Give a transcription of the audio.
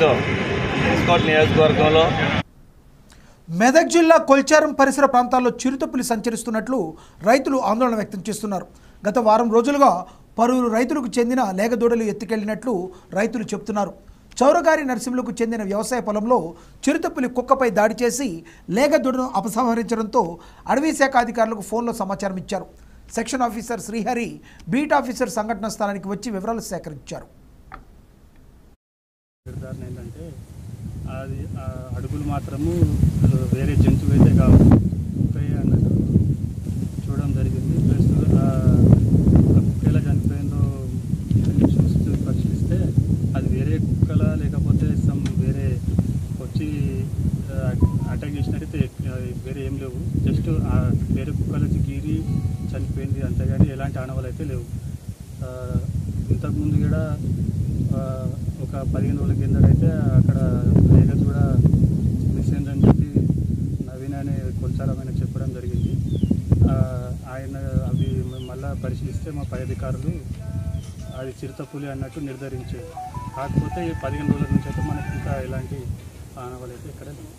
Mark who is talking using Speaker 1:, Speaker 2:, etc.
Speaker 1: ఈరోజు ఎస్కోట్ నియోజకవర్గంలో
Speaker 2: మెదక్ జిల్లా కొల్చారం పరిసర ప్రాంతాల్లో చిరుతపులి సంచరిస్తున్నట్లు రైతులు ఆందోళన వ్యక్తం చేస్తున్నారు గత వారం రోజులుగా పలువురు రైతులకు చెందిన లేగదూడలు ఎత్తుకెళ్లినట్లు రైతులు చెబుతున్నారు చౌరగారి నరసింహులకు చెందిన వ్యవసాయ పొలంలో చిరుతపులి కుక్కపై దాడి చేసి లేగదూడను అపసంహరించడంతో అటవీ శాఖ అధికారులకు ఫోన్లో సమాచారం ఇచ్చారు section officer Srihari beat officer సంఘటన స్థలానికి వచ్చి వివరాలు సేకరించారు
Speaker 3: నిర్ధారణ ఏంటంటే అది ఆ అడుగులు మాత్రము వేరే జంతువు అయితే కావు కుక్కయ్య అన్నట్టు చూడడం జరిగింది ప్లస్ ఆ కుక్క ఎలా చనిపోయిందో చూస్తూ పరిశీలిస్తే అది వేరే కుక్కలా లేకపోతే సమ్ వేరే వచ్చి అటాక్ చేసినట్టయితే ఆ, వేరే ఏం లేవు జస్ట్ ఆ వేరే కుక్కలు వచ్చి గీరి చనిపోయింది అంతేగాని ఎలాంటి ఆనవాళ్ళు అయితే లేవు ఆ, ఇంతకుముందు కూడా ఆ, ఒక పదిహేను రోజుల కిందటైతే అక్కడ వేగస్ కూడా మిస్ అయిందని చెప్పి నవీన్ అనే కొనసారమైన చెప్పడం జరిగింది ఆ, ఆయన అవి మేము మళ్ళా పరిశీలిస్తే మా పై అధికారులు అది చిరుతపులి అన్నట్టు నిర్ధారించారు కాకపోతే ఈ పదిహేను రోజుల నుంచి అయితే మనకి ఇంకా ఎలాంటి ఆనవాళ్ళు అయితే ఇక్కడ లేవు.